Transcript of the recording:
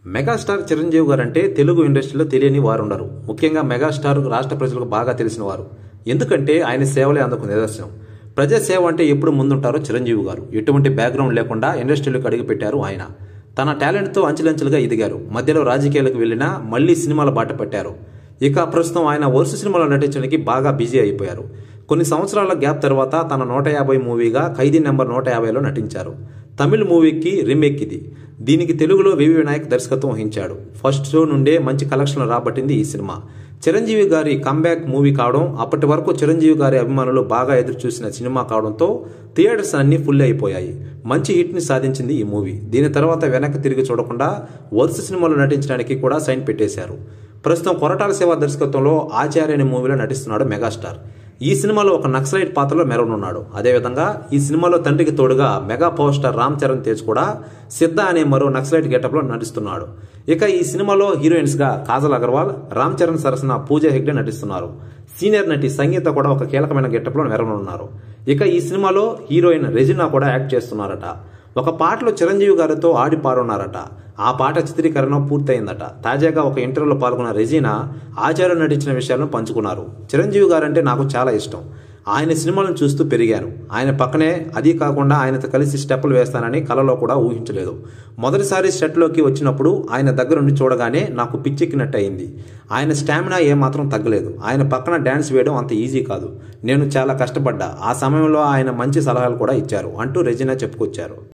megastar Chiranjeevi గారు అంటే తెలుగు ఇండస్ట్రీలో తెలియని వారు ఉండరు ముఖ్యంగా మెగాస్టార్ రాష్ట్ర ప్రజలకు బాగా తెలిసిన వారు ఎందుకంటే ఆయన సేవలే అందుకు నిదర్శనం ప్రజా సేవ అంటే ఎప్పుడు ముందుంటారో చిరంజీవి గారు ఎటువంటి బ్యాక్గ్రౌండ్ లేకుండా ఇండస్ట్రీలోకి అడుగుపెట్టారు ఆయన తన టాలెంట్తో అంచెలంచెలుగా ఎదిగారు మధ్యలో రాజకీయాలకు వెళ్ళినా మళ్లీ సినిమాల బాట పట్టారు ఇక ప్రస్తుతం ఆయన వరుస సినిమాలో నటించడానికి బాగా బిజీ అయిపోయారు కొన్ని సంవత్సరాల గ్యాప్ తర్వాత తన నూట యాభై మూవీగా ఖైదీ నెంబర్ నూట యాభైలో నటించారు తమిళ్ మూవీకి రీమేక్ ఇది దీనికి తెలుగులో వివి వినాయక్ దర్శకత్వం వహించాడు ఫస్ట్ షో నుండే మంచి కలెక్షన్లు రాబట్టింది ఈ సినిమా చిరంజీవి గారి కంబ్యాక్ మూవీ కావడం అప్పటి వరకు చిరంజీవి గారి అభిమానులు బాగా ఎదురు చూసిన సినిమా కావడంతో థియేటర్స్ అన్ని ఫుల్ అయిపోయాయి మంచి హిట్ ని సాధించింది ఈ మూవీ దీని తర్వాత వెనక్కి తిరిగి చూడకుండా వరుస సినిమాలు నటించడానికి కూడా సైన్ పెట్టేశారు ప్రస్తుతం కొరటాల శివ దర్శకత్వంలో ఆచార్య అనే మూవీలో నటిస్తున్నాడు మెగాస్టార్ ఈ సినిమాలో ఒక నక్సలైట్ పాత్రలో మెరవనున్నాడు అదేవిధంగా ఈ సినిమాలో తండ్రికి తోడుగా mega power star Ram Charan Tej కూడా సిద్ధ అనే మరో నక్సలైట్ గెటప్లో నటిస్తున్నాడు ఇక ఈ సినిమాలో హీరోయిన్స్ గా కాజల్ అగర్వాల్ రామ్ చరణ్ సరసన పూజ హెగ్డే నటిస్తున్నారు సీనియర్ నటి సంగీత కూడా ఒక కీలకమైన గెటప్లో మెరవనున్నారు ఇక ఈ సినిమాలో హీరోయిన్ రెజినా కూడా యాక్ట్ చేస్తున్నారట ఒక పాటలో చిరంజీవి గారితో ఆడి పారున్నారట ఆ పాట చిత్రీకరణ పూర్తయిందట తాజాగా ఒక ఇంటర్వ్యూలో పాల్గొన్న రెజీనా ఆచార్య నటించిన విషయాలను పంచుకున్నారు చిరంజీవి గారంటే నాకు చాలా ఇష్టం ఆయన సినిమాలను చూస్తూ పెరిగాను ఆయన పక్కనే అది కాకుండా ఆయనతో కలిసి స్టెప్పులు వేస్తానని కలలో కూడా ఊహించలేదు మొదటిసారి సెట్లోకి వచ్చినప్పుడు ఆయన దగ్గరుండి చూడగానే నాకు పిచ్చెక్కినట్టు అయింది ఆయన స్టామినా ఏమాత్రం తగ్గలేదు ఆయన పక్కన డ్యాన్స్ వేయడం అంత ఈజీ కాదు నేను చాలా కష్టపడ్డా ఆ సమయంలో ఆయన మంచి సలహాలు కూడా ఇచ్చారు అంటూ రెజినా చెప్పుకొచ్చారు